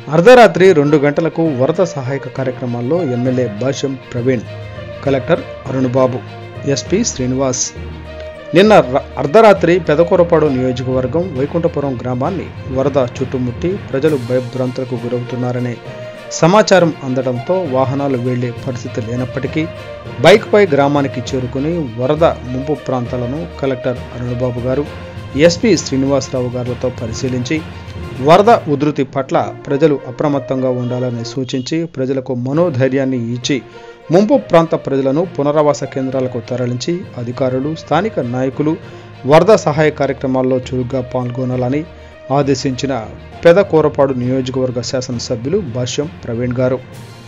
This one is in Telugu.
అర్ధరాత్రి రెండు గంటలకు వరద సహాయక కార్యక్రమాల్లో MLA Bhashyam Praveen collector Arunbabu SP Srinivas నిన్న ర- అర్ధరాత్రి పెదకూరపాడు నియోజకవర్గం వైకుంఠపురం గ్రామాన్ని వరద చుట్టుముట్టి ప్రజలు భయభ్రాంతులకు గురవుతున్నారనే సమాచారం అందడంతో వాహనాలు వెళ్లే పరిస్థితి లేనప్పటికీ బైక్పై గ్రామానికి చేరుకుని వరద ముంపు ప్రాంతాలను కలెక్టర్ అరుణబాబు గారు ఎస్పీ శ్రీనివాసరావు గారులతో పరిశీలించి వరద ఉధృతి పట్ల ప్రజలు అప్రమత్తంగా ఉండాలని సూచించి ప్రజలకు మనోధైర్యాన్ని ఇచ్చి ముంపు ప్రాంత ప్రజలను పునరావాస కేంద్రాలకు తరలించి అధికారులు స్థానిక నాయకులు వరద సహాయ కార్యక్రమాల్లో చురుగ్గా పాల్గొనాలని ఆదేశించిన పెద కోరపాడు నియోజకవర్గ శాసనసభ్యులు భాష్యం ప్రవీణ్ గారు